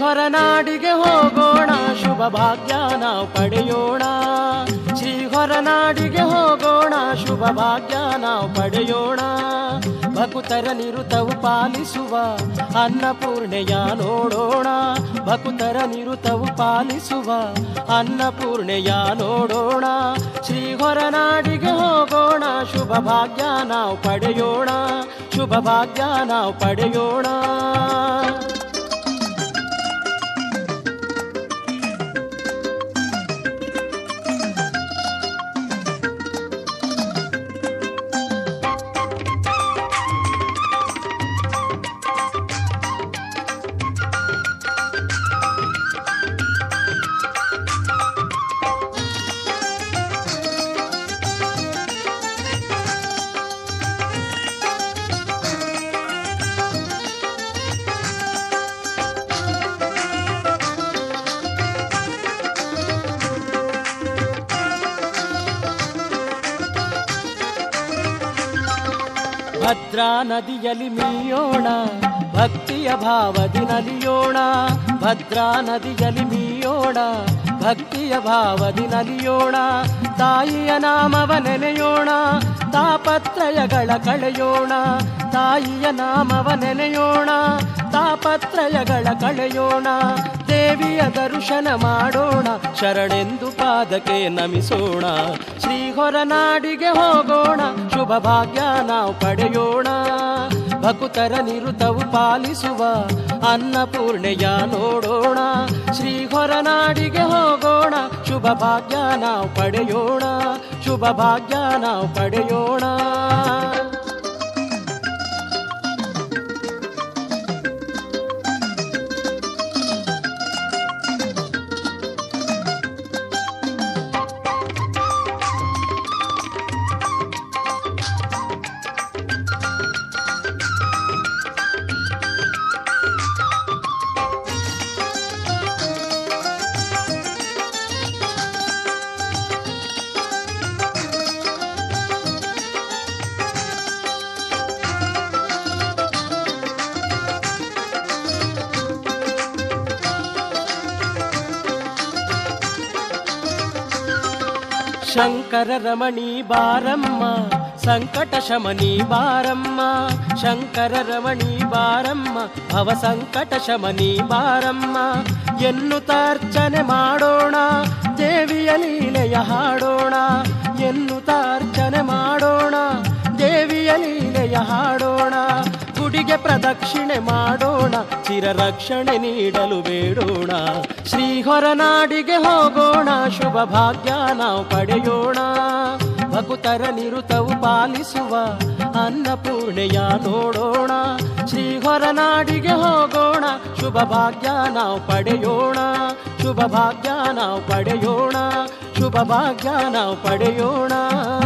ಹೊರನಾಡಿಗೆ ಹೋಗೋಣ ಶುಭ ಭಾಗ್ಯ ನಾವು ಪಡೆಯೋಣ ಶ್ರೀ ಹೊರನಾಡಿಗೆ ಹೋಗೋಣ ಶುಭ ಭಾಗ್ಯ ನಾವು ಪಡೆಯೋಣ ಭಕುತರ ನಿರುತವು ಪಾಲಿಸುವ ಅನ್ನಪೂರ್ಣೆಯ ನೋಡೋಣ ಭಕುತರ ನಿರುತವು ಪಾಲಿಸುವ ಅನ್ನಪೂರ್ಣೆಯ ನೋಡೋಣ ಶ್ರೀ ಹೊರನಾಡಿಗೆ ಹೋಗೋಣ ಶುಭ ಭಾಗ್ಯ ನಾವು ಪಡೆಯೋಣ ಶುಭ ಭಾಗ್ಯ ನಾವು ಪಡೆಯೋಣ ಭದ್ರಾ ನದಿಯಲ್ಲಿ ಮೀಯೋಣ ಭಕ್ತಿಯ ಭಾವದಿ ನಲಿಯೋಣ ಭದ್ರಾ ನದಿಯಲ್ಲಿ ಮೀಯೋಣ ಭಕ್ತಿಯ ಭಾವದಿ ನಲಿಯೋಣ ತಾಯಿಯ ನಾಮವ ನೆನೆಯೋಣ ತಾಪತ್ರಯಗಳ ಕಳೆಯೋಣ ತಾಯಿಯ ನಾಮವ ನೆನೆಯೋಣ ತಾಪತ್ರಯಗಳ ಕಳೆಯೋಣ ದೇವಿಯ ದರ್ಶನ ಮಾಡೋಣ ಶರಣೆಂದು ಪಾದಕ್ಕೆ ನಮಿಸೋಣ ಶ್ರೀ ಹೊರನಾಡಿಗೆ ಹೋಗೋಣ ಶುಭ ಭಾಗ್ಯ ನಾವು ಪಡೆಯೋಣ ಭಕುತರ ನಿರುತವು ಪಾಲಿಸುವ ಅನ್ನಪೂರ್ಣೆಯ ನೋಡೋಣ ಶ್ರೀ ಹೊರನಾಡಿಗೆ ಹೋಗೋಣ ಶುಭ ಭಾಗ್ಯ ನಾವು ಪಡೆಯೋಣ ಶುಭ ಭಾಗ್ಯ ನಾವು ಪಡೆಯೋಣ ಶಂಕರ ರಮಣಿ ಬಾರಮ್ಮ ಸಂಕಟ ಶಮನಿ ಬಾರಮ್ಮ ಶಂಕರ ರಮಣಿ ಬಾರಮ್ಮ ಭವ ಸಂಕಟ ಶಮನಿ ಬಾರಮ್ಮ ಎನ್ನುತ್ತಾರ್ಚನೆ ಮಾಡೋಣ ದೇವಿಯ ಲೀಲೆಯ ಹಾಡೋಣ ಎನ್ನುತ್ತಾರ್ಚನೆ ಮಾಡೋಣ ದೇವಿಯ ಲೀಲೆಯ ಹಾಡೋಣ ಗುಡಿಗೆ ಪ್ರದಕ್ಷಿಣೆ ಮಾಡೋಣ ಚಿರರಕ್ಷಣೆ ನೀಡಲು ಬೇಡೋಣ ಶ್ರೀ ಹೊರನಾಡಿಗೆ ಹೋಗೋಣ ಶುಭ ಭಾಗ್ಯ ನಾವು ಪಡೆಯೋಣ ಭಕುತರ ನಿರುತವು ಪಾಲಿಸುವ ಅನ್ನಪೂರ್ಣೆಯ ನೋಡೋಣ ಶ್ರೀ ಹೊರನಾಡಿಗೆ ಹೋಗೋಣ ಶುಭ ಭಾಗ್ಯ ನಾವು ಪಡೆಯೋಣ ಶುಭ ಭಾಗ್ಯ ನಾವು ಪಡೆಯೋಣ ಶುಭ ಭಾಗ್ಯ ನಾವು ಪಡೆಯೋಣ